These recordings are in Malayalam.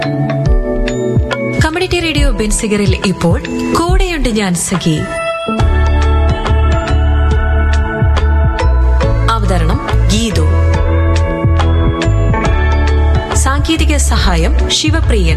കമ്മ്യൂണിറ്റി റേഡിയോ ബെൻസിഗറിൽ ഇപ്പോൾ കൂടെയുണ്ട് ഞാൻ സഖി അവതരണം ഗീതു സാങ്കേതിക സഹായം ശിവപ്രിയൻ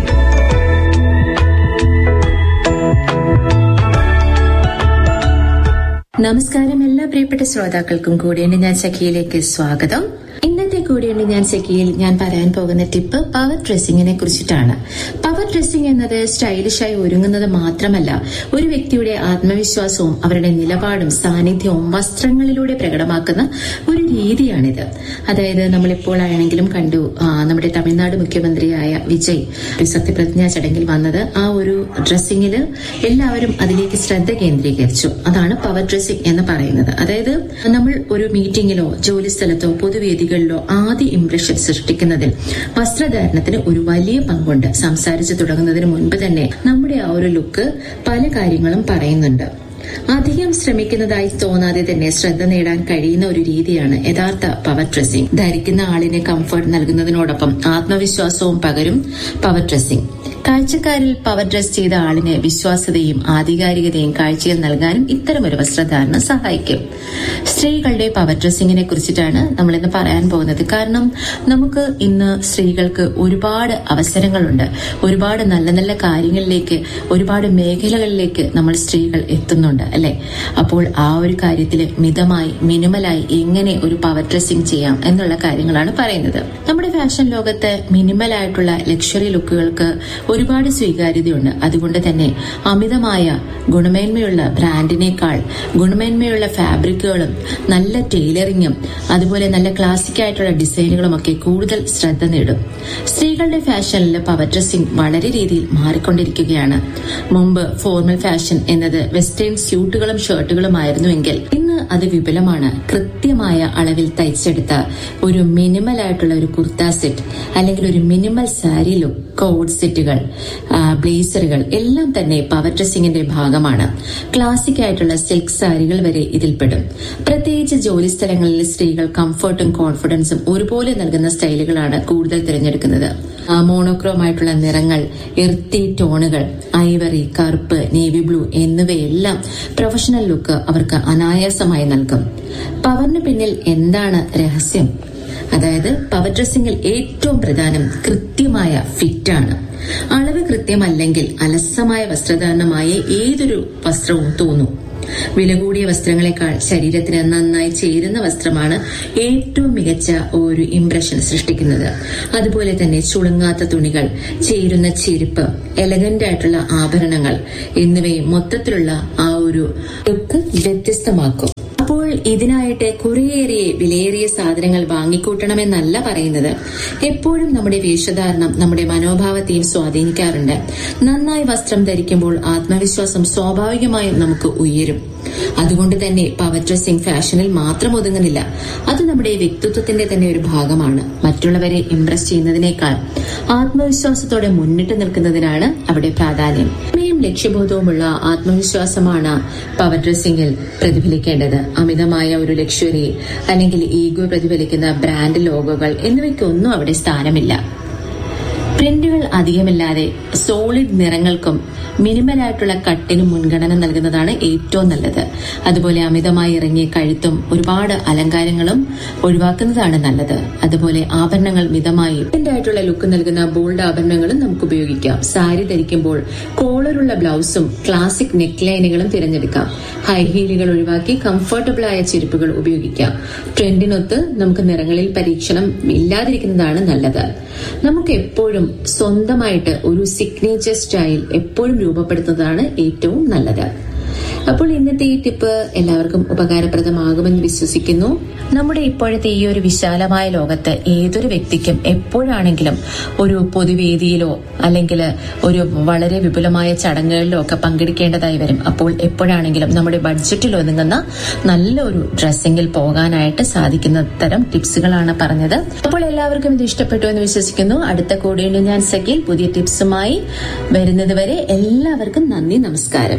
നമസ്കാരം എല്ലാ പ്രിയപ്പെട്ട ശ്രോതാക്കൾക്കും കൂടിയുണ്ട് ഞാൻ സഖിയിലേക്ക് സ്വാഗതം ഇന്നത്തെ കൂടിയുണ്ട് ഞാൻ സഖിയിൽ ഞാൻ പറയാൻ പോകുന്ന ടിപ്പ് പവർ ഡ്രസ്സിങ്ങിനെ കുറിച്ചിട്ടാണ് പവർ ഡ്രസ്സിംഗ് എന്നത് സ്റ്റൈലിഷായി ഒരുങ്ങുന്നത് മാത്രമല്ല ഒരു വ്യക്തിയുടെ ആത്മവിശ്വാസവും അവരുടെ നിലപാടും സാന്നിധ്യവും വസ്ത്രങ്ങളിലൂടെ പ്രകടമാക്കുന്ന ഒരു രീതിയാണിത് അതായത് നമ്മളിപ്പോൾ ആണെങ്കിലും കണ്ടു ആ, നമ്മുടെ തമിഴ്നാട് മുഖ്യമന്ത്രിയായ വിജയ് ഒരു സത്യപ്രതിജ്ഞാ ചടങ്ങിൽ വന്നത് ആ ഒരു ഡ്രസ്സിങ്ങിൽ എല്ലാവരും അതിലേക്ക് ശ്രദ്ധ കേന്ദ്രീകരിച്ചു അതാണ് പവർ ഡ്രസ്സിംഗ് എന്ന് പറയുന്നത് അതായത് നമ്മൾ ഒരു മീറ്റിംഗിലോ ജോലി സ്ഥലത്തോ പൊതുവേദികളിലോ ആദ്യ ഇംപ്രഷൻ സൃഷ്ടിക്കുന്നതിൽ വസ്ത്രധാരണത്തിന് ഒരു വലിയ പങ്കുണ്ട് സംസാരിച്ചു തുടങ്ങുന്നതിന് മുൻപ് തന്നെ നമ്മുടെ ആ ഒരു ലുക്ക് പല കാര്യങ്ങളും പറയുന്നുണ്ട് അധികം ശ്രമിക്കുന്നതായി തോന്നാതെ തന്നെ ശ്രദ്ധ നേടാൻ കഴിയുന്ന ഒരു രീതിയാണ് യഥാർത്ഥ പവർ ഡ്രസ്സിംഗ് ധരിക്കുന്ന ആളിന് കംഫർട്ട് നൽകുന്നതിനോടൊപ്പം ആത്മവിശ്വാസവും പകരും പവർ ഡ്രസ്സിംഗ് കാഴ്ചക്കാരിൽ പവർ ഡ്രസ് ചെയ്ത ആളിന് വിശ്വാസ്യതയും ആധികാരികതയും കാഴ്ചയിൽ നൽകാനും ഇത്തരമൊരു വസ്ത്രധാരണം സഹായിക്കും സ്ത്രീകളുടെ പവർ ഡ്രസ്സിങ്ങിനെ കുറിച്ചിട്ടാണ് നമ്മൾ ഇന്ന് പറയാൻ പോകുന്നത് കാരണം നമുക്ക് ഇന്ന് സ്ത്രീകൾക്ക് ഒരുപാട് അവസരങ്ങളുണ്ട് ഒരുപാട് നല്ല നല്ല കാര്യങ്ങളിലേക്ക് ഒരുപാട് മേഖലകളിലേക്ക് നമ്മൾ സ്ത്രീകൾ എത്തുന്നുണ്ട് അല്ലെ അപ്പോൾ ആ ഒരു കാര്യത്തിൽ മിതമായി മിനിമലായി എങ്ങനെ ഒരു പവർ ഡ്രസ്സിംഗ് ചെയ്യാം എന്നുള്ള കാര്യങ്ങളാണ് പറയുന്നത് നമ്മുടെ ഫാഷൻ ലോകത്ത് മിനിമൽ ആയിട്ടുള്ള ലക്ഷറി ലുക്കുകൾക്ക് ഒരുപാട് സ്വീകാര്യതയുണ്ട് അതുകൊണ്ട് തന്നെ അമിതമായ ഗുണമേന്മയുള്ള ബ്രാൻഡിനേക്കാൾ ഗുണമേന്മയുള്ള ഫാബ്രിക്കുകളും നല്ല ടൈലറിങ്ങും അതുപോലെ നല്ല ക്ലാസിക് ആയിട്ടുള്ള ഡിസൈനുകളും ഒക്കെ കൂടുതൽ ശ്രദ്ധ നേടും സ്ത്രീകളുടെ ഫാഷനിൽ പവർ ഡ്രസ്സിംഗ് വളരെ രീതിയിൽ മാറിക്കൊണ്ടിരിക്കുകയാണ് മുമ്പ് ഫോർമൽ ഫാഷൻ എന്നത് വെസ്റ്റേൺ സ്യൂട്ടുകളും ഷർട്ടുകളുമായിരുന്നുവെങ്കിൽ ഇന്ന് അത് വിപുലമാണ് കൃത്യമായ അളവിൽ തയ്ച്ചെടുത്ത ഒരു മിനിമൽ ആയിട്ടുള്ള ഒരു കുർത്ത സെറ്റ് അല്ലെങ്കിൽ ഒരു മിനിമൽ സാരി ലുക്ക് കോഡ് സെറ്റുകൾ ആ, ബ്ലേസറുകൾ എല്ലാം തന്നെ പവർ ഡ്രസ്സിംഗിന്റെ ഭാഗമാണ് ക്ലാസിക് ആയിട്ടുള്ള സിൽക്ക് സാരികൾ വരെ ഇതിൽപ്പെടും പ്രത്യേകിച്ച് ജോലി സ്ഥലങ്ങളിൽ സ്ത്രീകൾ കംഫർട്ടും കോൺഫിഡൻസും ഒരുപോലെ നൽകുന്ന സ്റ്റൈലുകളാണ് കൂടുതൽ തിരഞ്ഞെടുക്കുന്നത് ആ, മോണോക്രോം ആയിട്ടുള്ള നിറങ്ങൾ എർത്തി ടോണുകൾ ഐവറി കറുപ്പ് നേവി ബ്ലൂ എന്നിവയെല്ലാം പ്രൊഫഷണൽ ലുക്ക് അവർക്ക് അനായാസമായി നൽകും പവറിന് പിന്നിൽ എന്താണ് രഹസ്യം അതായത് പവർ ഡ്രസ്സിംഗിൽ ഏറ്റവും പ്രധാനം കൃത്യമായ ഫിറ്റാണ് അളവ് കൃത്യമല്ലെങ്കിൽ അലസമായ വസ്ത്രധാരണമായ ഏതൊരു വസ്ത്രവും തോന്നും വില കൂടിയ വസ്ത്രങ്ങളെക്കാൾ ശരീരത്തിന് നന്നായി ചേരുന്ന വസ്ത്രമാണ് ഏറ്റവും മികച്ച ഒരു ഇംപ്രഷൻ സൃഷ്ടിക്കുന്നത് അതുപോലെ തന്നെ ചുളുങ്ങാത്ത തുണികൾ ചേരുന്ന ചെരുപ്പ് എലഗന്റ് ആയിട്ടുള്ള ആഭരണങ്ങൾ എന്നിവയും മൊത്തത്തിലുള്ള ആ ഒരു ലുക്ക് വ്യത്യസ്തമാക്കും അപ്പോൾ ഇതിനായിട്ട് കുറേയേറെ വിലയേറിയ സാധനങ്ങൾ വാങ്ങിക്കൂട്ടണമെന്നല്ല പറയുന്നത് എപ്പോഴും നമ്മുടെ വേഷധാരണം നമ്മുടെ മനോഭാവത്തെയും സ്വാധീനിക്കാറുണ്ട് നന്നായി വസ്ത്രം ധരിക്കുമ്പോൾ ആത്മവിശ്വാസം സ്വാഭാവികമായും നമുക്ക് ഉയരും അതുകൊണ്ട് തന്നെ പവർ ഡ്രസ്സിംഗ് ഫാഷനിൽ മാത്രം ഒതുങ്ങുന്നില്ല അത് നമ്മുടെ വ്യക്തിത്വത്തിന്റെ തന്നെ ഒരു ഭാഗമാണ് മറ്റുള്ളവരെ ഇംപ്രസ് ചെയ്യുന്നതിനേക്കാൾ ആത്മവിശ്വാസത്തോടെ മുന്നിട്ട് നിൽക്കുന്നതിനാണ് അവിടെ പ്രാധാന്യം ക്ഷമയും ലക്ഷ്യബോധവുമുള്ള ആത്മവിശ്വാസമാണ് പവർ ഡ്രസ്സിംഗിൽ പ്രതിഫലിക്കേണ്ടത് അമിതമായ ഒരു ലക്ഷറി അല്ലെങ്കിൽ ഈഗോ പ്രതിഫലിക്കുന്ന ബ്രാൻഡ് ലോഗോകൾ എന്നിവയ്ക്കൊന്നും അവിടെ സ്ഥാനമില്ല പ്രിന്റുകൾ അധികമില്ലാതെ സോളിഡ് നിറങ്ങൾക്കും മിനിമൽ ആയിട്ടുള്ള കട്ടിനും മുൻഗണന നൽകുന്നതാണ് ഏറ്റവും നല്ലത് അതുപോലെ അമിതമായി ഇറങ്ങിയ കഴുത്തും ഒരുപാട് അലങ്കാരങ്ങളും ഒഴിവാക്കുന്നതാണ് നല്ലത് അതുപോലെ ആഭരണങ്ങൾ മിതമായി ഡിഫറന്റ് ആയിട്ടുള്ള ലുക്ക് നൽകുന്ന ബോൾഡ് ആഭരണങ്ങളും നമുക്ക് ഉപയോഗിക്കാം സാരി ധരിക്കുമ്പോൾ കോളറുള്ള ബ്ലൗസും ക്ലാസിക് നെക്ക് ലൈനുകളും തിരഞ്ഞെടുക്കാം ഹൈ ഹീലുകൾ ഒഴിവാക്കി കംഫർട്ടബിൾ ആയ ചെരുപ്പുകൾ ഉപയോഗിക്കാം ട്രെൻഡിനൊത്ത് നമുക്ക് നിറങ്ങളിൽ പരീക്ഷണം ഇല്ലാതിരിക്കുന്നതാണ് നല്ലത് നമുക്ക് എപ്പോഴും സ്വന്തമായിട്ട് ഒരു സിഗ്നേച്ചർ സ്റ്റൈൽ എപ്പോഴും രൂപപ്പെടുത്തുന്നതാണ് ഏറ്റവും നല്ലത് അപ്പോൾ ഇന്നത്തെ ഈ ടിപ്പ് എല്ലാവർക്കും ഉപകാരപ്രദമാകുമെന്ന് വിശ്വസിക്കുന്നു നമ്മുടെ ഇപ്പോഴത്തെ ഈ ഒരു വിശാലമായ ലോകത്ത് ഏതൊരു വ്യക്തിക്കും എപ്പോഴാണെങ്കിലും ഒരു പൊതുവേദിയിലോ അല്ലെങ്കിൽ ഒരു വളരെ വിപുലമായ ചടങ്ങുകളിലോ ഒക്കെ പങ്കെടുക്കേണ്ടതായി വരും അപ്പോൾ എപ്പോഴാണെങ്കിലും നമ്മുടെ ബഡ്ജറ്റിൽ ഒതുങ്ങുന്ന നല്ലൊരു ഡ്രസ്സിങ്ങിൽ പോകാനായിട്ട് സാധിക്കുന്ന തരം ടിപ്സുകളാണ് പറഞ്ഞത് അപ്പോൾ എല്ലാവർക്കും ഇത് ഇഷ്ടപ്പെട്ടു എന്ന് വിശ്വസിക്കുന്നു അടുത്ത കൂടെയുണ്ട് ഞാൻ സഖിൽ പുതിയ ടിപ്സുമായി വരുന്നത് വരെ എല്ലാവർക്കും നന്ദി നമസ്കാരം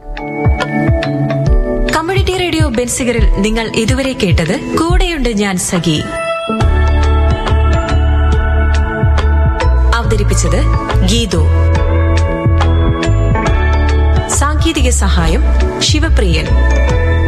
കമ്മ്യൂണിറ്റി റേഡിയോ ബെൻസിഗറിൽ നിങ്ങൾ ഇതുവരെ കേട്ടത് കൂടെയുണ്ട് ഞാൻ സഖി അവതരിപ്പിച്ചത് ഗീതു സാങ്കേതിക സഹായം ശിവപ്രിയൻ